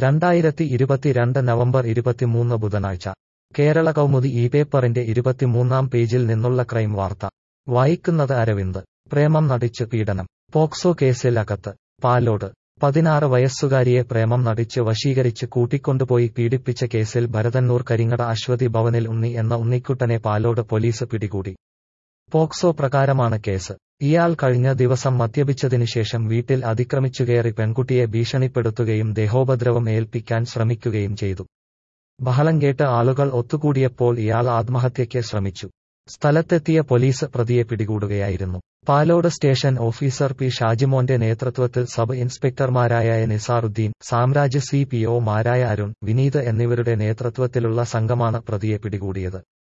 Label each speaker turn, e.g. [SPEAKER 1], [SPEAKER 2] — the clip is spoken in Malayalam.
[SPEAKER 1] രണ്ടായിരത്തി ഇരുപത്തിരണ്ട് നവംബർ ഇരുപത്തിമൂന്ന് ബുധനാഴ്ച കേരള കൗമുദി ഈ പേപ്പറിന്റെ ഇരുപത്തിമൂന്നാം പേജിൽ നിന്നുള്ള ക്രൈം വാർത്ത വായിക്കുന്നത് അരവിന്ദ് പ്രേമം നടിച്ച് പീഡനം പോക്സോ കേസിൽ അകത്ത് പാലോട് പതിനാറ് വയസ്സുകാരിയെ പ്രേമം നടിച്ച് വശീകരിച്ച് കൂട്ടിക്കൊണ്ടുപോയി പീഡിപ്പിച്ച കേസിൽ ഭരതന്നൂർ കരിങ്ങട അശ്വതി ഭവനിൽ ഉണ്ണി എന്ന ഉണ്ണിക്കുട്ടനെ പാലോട് പോലീസ് പിടികൂടി പോക്സോ പ്രകാരമാണ് കേസ് ഇയാൾ കഴിഞ്ഞ ദിവസം മദ്യപിച്ചതിനുശേഷം വീട്ടിൽ അതിക്രമിച്ചുകയറി പെൺകുട്ടിയെ ഭീഷണിപ്പെടുത്തുകയും ദേഹോപദ്രവം ഏൽപ്പിക്കാൻ ശ്രമിക്കുകയും ചെയ്തു ബഹളം കേട്ട് ആളുകൾ ഒത്തുകൂടിയപ്പോൾ ഇയാൾ ആത്മഹത്യയ്ക്ക് ശ്രമിച്ചു സ്ഥലത്തെത്തിയ പോലീസ് പ്രതിയെ പിടികൂടുകയായിരുന്നു പാലോട് സ്റ്റേഷൻ ഓഫീസർ പി ഷാജിമോന്റെ നേതൃത്വത്തിൽ സബ് ഇൻസ്പെക്ടർമാരായ നിസാറുദ്ദീൻ സാമ്രാജ് സി പി ഒമാരായ അരുൺ വിനീത് എന്നിവരുടെ നേതൃത്വത്തിലുള്ള സംഘമാണ് പ്രതിയെ പിടികൂടിയത്